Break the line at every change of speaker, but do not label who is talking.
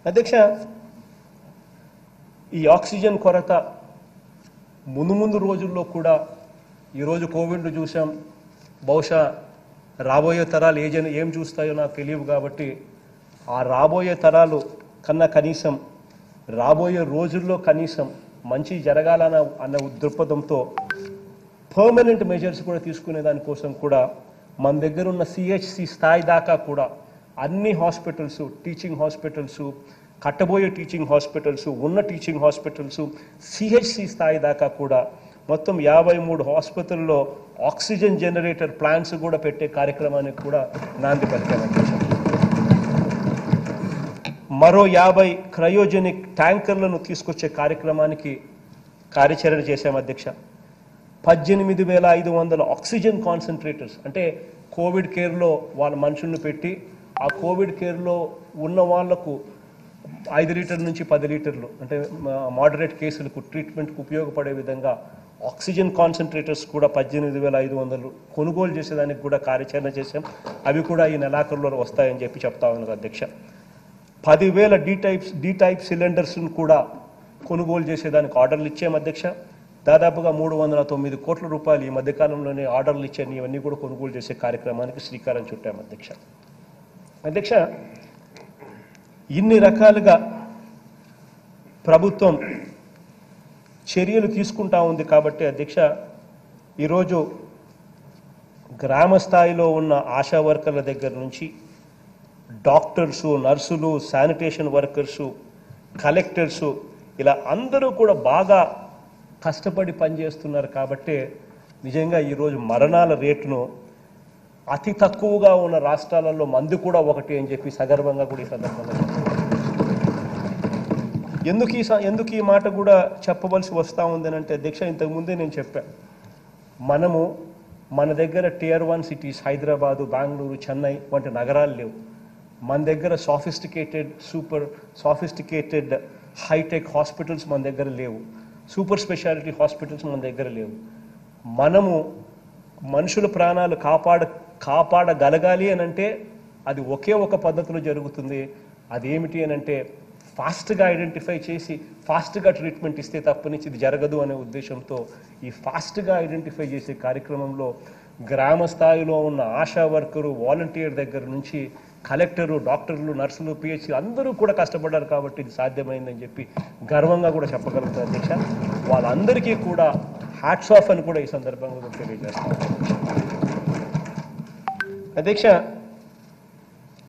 అధ్యక్ష ఈ ఆక్సిజన్ కొరత ముందు ముందు రోజుల్లో కూడా ఈరోజు కోవిడ్ చూసాం బహుశా రాబోయే తరాలు ఏ జన ఏం చూస్తాయో నాకు తెలియదు కాబట్టి ఆ రాబోయే తరాలు కన్నా కనీసం రాబోయే రోజుల్లో కనీసం మంచి జరగాలన్న అన్న దృక్పథంతో పర్మనెంట్ మెజర్స్ కూడా తీసుకునే దానికోసం కూడా మన దగ్గర ఉన్న సిహెచ్సి స్థాయి దాకా కూడా అన్ని హాస్పిటల్స్ టీచింగ్ హాస్పిటల్స్ కట్టబోయే టీచింగ్ హాస్పిటల్స్ ఉన్న టీచింగ్ హాస్పిటల్స్ సిహెచ్సి స్థాయి దాకా కూడా మొత్తం యాభై మూడు హాస్పిటల్లో ఆక్సిజన్ జనరేటర్ ప్లాంట్స్ కూడా పెట్టే కార్యక్రమానికి కూడా నాంది పలికాను మరో యాభై క్రయోజెనిక్ ట్యాంకర్లను తీసుకొచ్చే కార్యక్రమానికి కార్యాచరణ చేశాం అధ్యక్ష పద్దెనిమిది వేల ఐదు వందల ఆక్సిజన్ కాన్సన్ట్రేటర్స్ అంటే కోవిడ్ కేర్లో వాళ్ళ మనుషులను పెట్టి ఆ కోవిడ్ కేర్లో ఉన్న వాళ్లకు ఐదు లీటర్ల నుంచి పది లీటర్లు అంటే మోడరేట్ కేసులకు ట్రీట్మెంట్కు ఉపయోగపడే విధంగా ఆక్సిజన్ కాన్సన్ట్రేటర్స్ కూడా పద్దెనిమిది వేల ఐదు వందలు కొనుగోలు చేసేదానికి కూడా కార్యాచరణ చేశాం అవి కూడా ఈ నెలాఖరులో వస్తాయని చెప్పి చెప్తా ఉన్నారు అధ్యక్ష పదివేల డి టైప్స్ డి టైప్ సిలిండర్స్ను కూడా కొనుగోలు చేసేదానికి ఆర్డర్లు ఇచ్చాం అధ్యక్ష దాదాపుగా మూడు వందల తొమ్మిది కోట్ల రూపాయలు ఈ మధ్యకాలంలోనే ఆర్డర్లు ఇచ్చాను ఇవన్నీ కూడా కొనుగోలు చేసే కార్యక్రమానికి శ్రీకారం చుట్టాం అధ్యక్ష అధ్యక్ష ఇన్ని రకాలుగా ప్రభుత్వం చర్యలు తీసుకుంటా ఉంది కాబట్టి అధ్యక్ష ఈరోజు గ్రామ స్థాయిలో ఉన్న ఆశా వర్కర్ల దగ్గర నుంచి డాక్టర్సు నర్సులు శానిటేషన్ వర్కర్సు కలెక్టర్సు ఇలా అందరూ కూడా బాగా కష్టపడి పనిచేస్తున్నారు కాబట్టే నిజంగా ఈరోజు మరణాల రేటును అతి తక్కువగా ఉన్న రాష్ట్రాలలో మంది కూడా ఒకటి అని చెప్పి సగర్వంగా కూడా ఈ సందర్భంగా చెప్తున్నాను. ఎందుకు ఈ స- ఎందుకు ఈ మాట కూడా చెప్పవలసి వస్తూ ఉందని అంటే అధ్యక్ష ఇంతకుముందే నేను చెప్పాను మనము మన దగ్గర tier one cities Hyderabad Bengaluru Chennai వంటి నగరాలు లేవు మన దగ్గర sophisticated super sophisticated hitech hospitals మన దగ్గర లేవు సూపర్ స్పెషాలిటీ హాస్పిటల్స్ మన దగ్గర లేవు మనము మనుషుల ప్రాణాలు కాపాడ కాపాడగలగాలి అని అంటే అది ఒకే ఒక పద్ధతిలో జరుగుతుంది అదేమిటి అని అంటే ఫాస్ట్గా ఐడెంటిఫై చేసి ఫాస్ట్గా ట్రీట్మెంట్ ఇస్తే తప్పనిచ్చి ఇది జరగదు అనే ఉద్దేశంతో ఈ ఫాస్ట్గా ఐడెంటిఫై చేసే కార్యక్రమంలో గ్రామ స్థాయిలో ఉన్న ఆశా వర్కరు వాలంటీర్ దగ్గర నుంచి కలెక్టరు డాక్టర్లు నర్సులు పిహెచ్సి అందరూ కూడా కష్టపడ్డారు కాబట్టి ఇది సాధ్యమైందని చెప్పి గర్వంగా కూడా చెప్పగలుగుతారు అధ్యక్ష వాళ్ళందరికీ కూడా హ్యాట్స్ ఆఫ్ అని కూడా ఈ సందర్భంగా కూడా తెలియజేస్తాను అధ్యక్ష